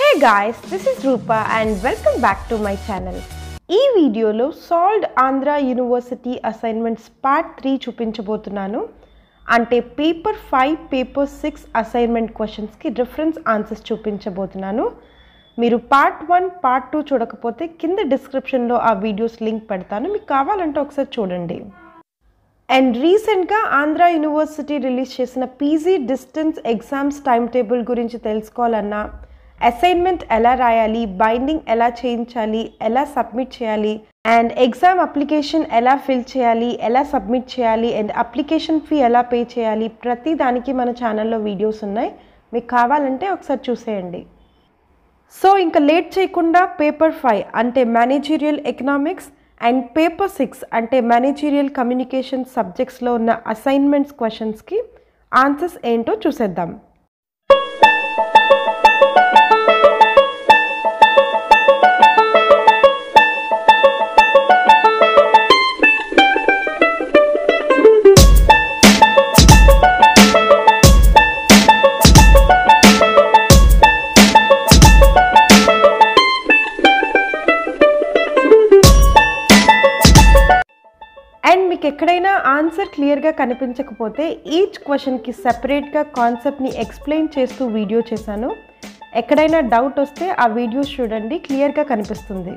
Hey guys, this is Rupa and welcome back to my channel. ఈ వీడియోలో solved Andhra university assignments part three చూపించబోతున్నాను అంటే paper five paper six assignment క్వశ్చన్స్కి reference answers చూపించబోతున్నాను మీరు part one part two చూడకపోతే కింద డిస్క్రిప్షన్లో ఆ వీడియోస్ లింక్ పెడతాను మీకు కావాలంటే ఒకసారి చూడండి అండ్ రీసెంట్గా ఆంధ్ర యూనివర్సిటీ రిలీజ్ చేసిన PG distance exams time table గురించి తెలుసుకోవాలన్నా అసైన్మెంట్ ఎలా రాయాలి బైండింగ్ ఎలా చేయించాలి ఎలా సబ్మిట్ చేయాలి అండ్ ఎగ్జామ్ అప్లికేషన్ ఎలా ఫిల్ చేయాలి ఎలా సబ్మిట్ చేయాలి అండ్ అప్లికేషన్ ఫీ ఎలా పే చేయాలి ప్రతి దానికి మన ఛానల్లో వీడియోస్ ఉన్నాయి మీకు కావాలంటే ఒకసారి చూసేయండి సో ఇంకా లేట్ చేయకుండా పేపర్ ఫైవ్ అంటే managerial economics and paper six అంటే మేనేజీరియల్ కమ్యూనికేషన్ సబ్జెక్ట్స్లో ఉన్న అసైన్మెంట్స్ క్వశ్చన్స్కి ఆన్సర్స్ ఏంటో చూసేద్దాం అండ్ మీకు ఎక్కడైనా ఆన్సర్ క్లియర్గా కనిపించకపోతే ఈచ్ క్వశ్చన్కి సెపరేట్గా కాన్సెప్ట్ని ఎక్స్ప్లెయిన్ చేస్తూ వీడియో చేశాను ఎక్కడైనా డౌట్ వస్తే ఆ వీడియోస్ చూడండి క్లియర్గా కనిపిస్తుంది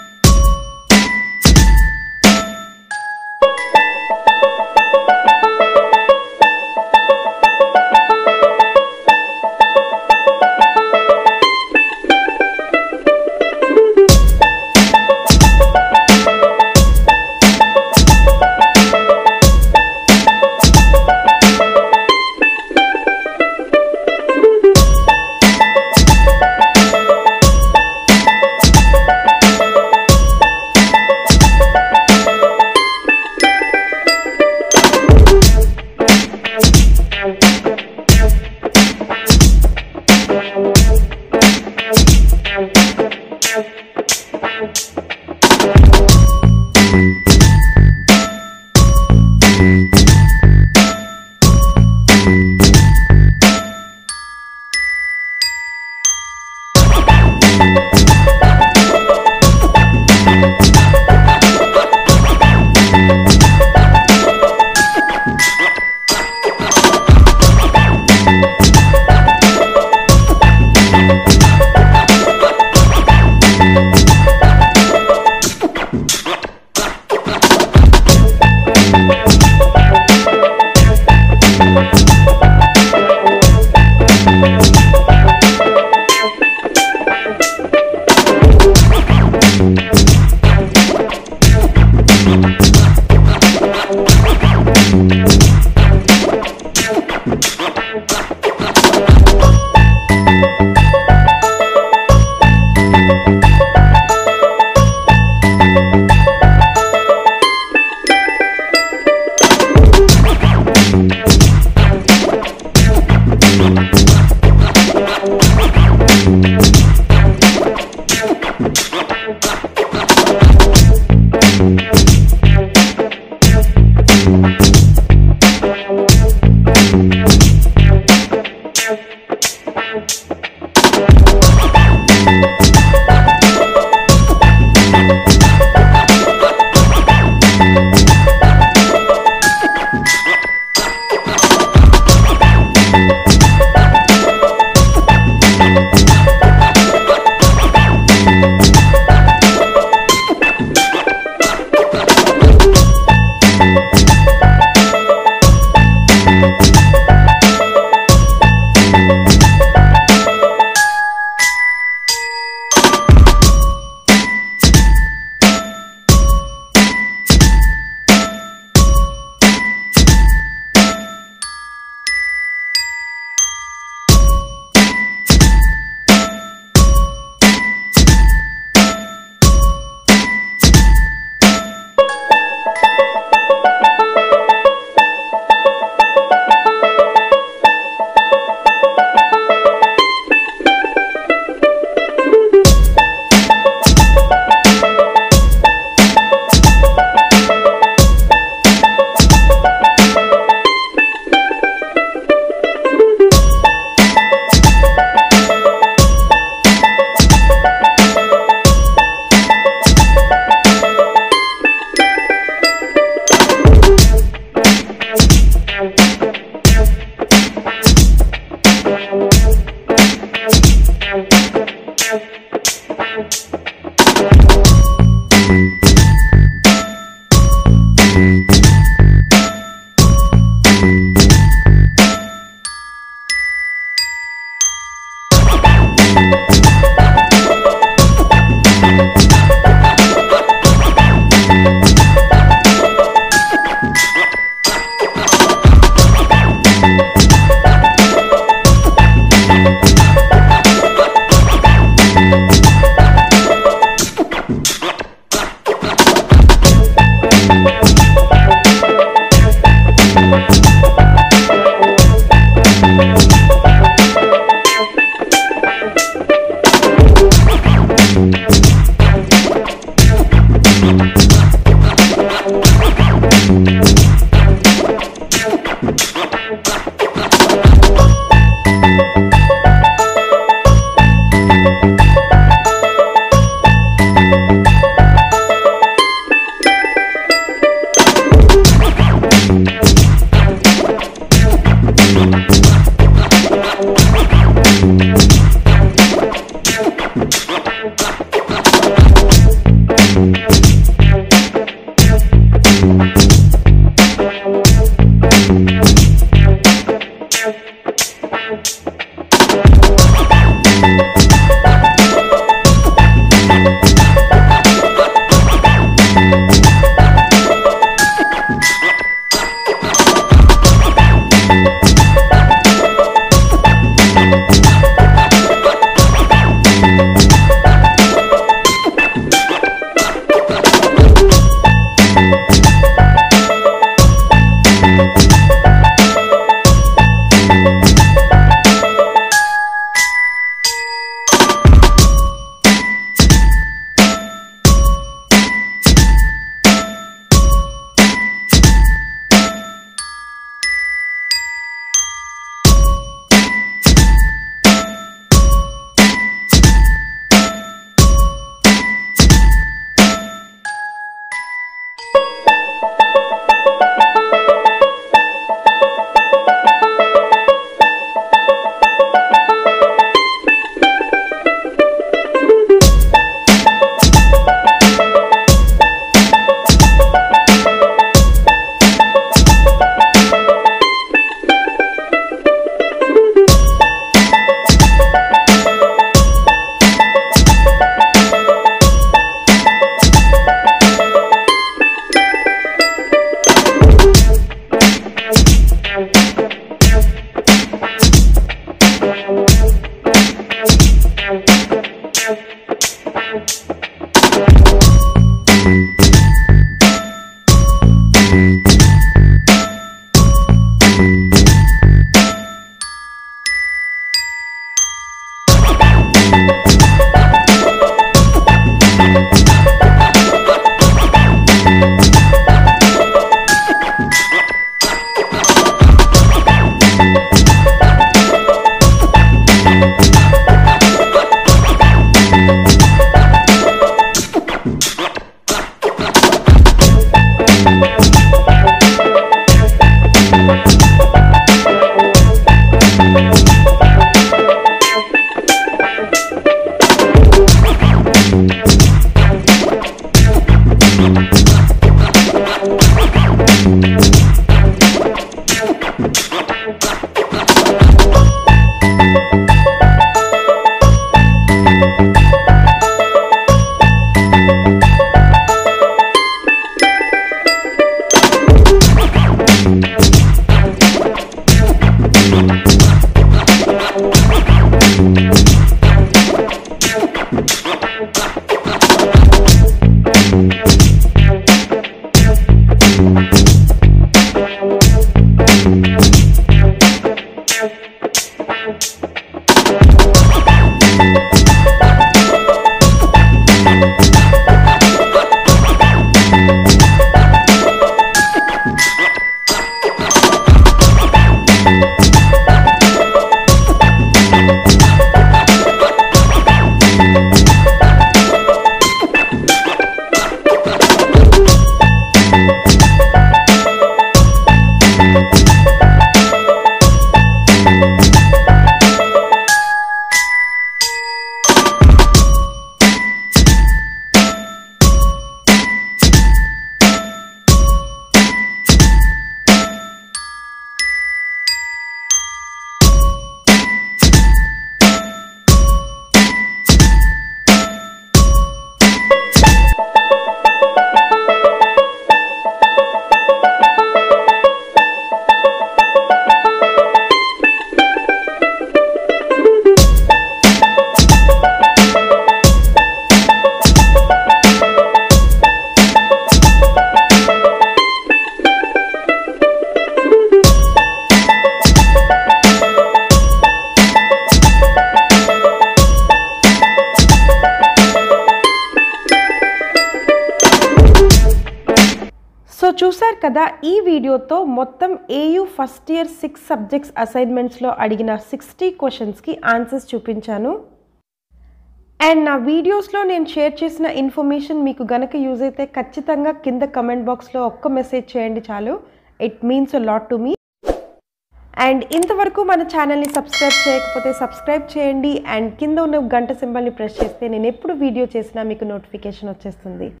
కదా ఈ వీడియోతో మొత్తం AU first year six subjects అసైన్మెంట్స్లో అడిగిన సిక్స్టీ క్వశ్చన్స్కి ఆన్సర్స్ చూపించాను అండ్ నా వీడియోస్లో నేను షేర్ చేసిన ఇన్ఫర్మేషన్ మీకు గనక యూజ్ అయితే ఖచ్చితంగా కింద కమెంట్ బాక్స్లో ఒక్క మెసేజ్ చేయండి చాలు it means a lot to me and ఇంతవరకు మన ఛానల్ని సబ్స్క్రైబ్ చేయకపోతే సబ్స్క్రైబ్ చేయండి అండ్ కింద ఉన్న గంట సింబల్ని ప్రెస్ చేస్తే నేను ఎప్పుడు వీడియో చేసినా మీకు నోటిఫికేషన్ వచ్చేస్తుంది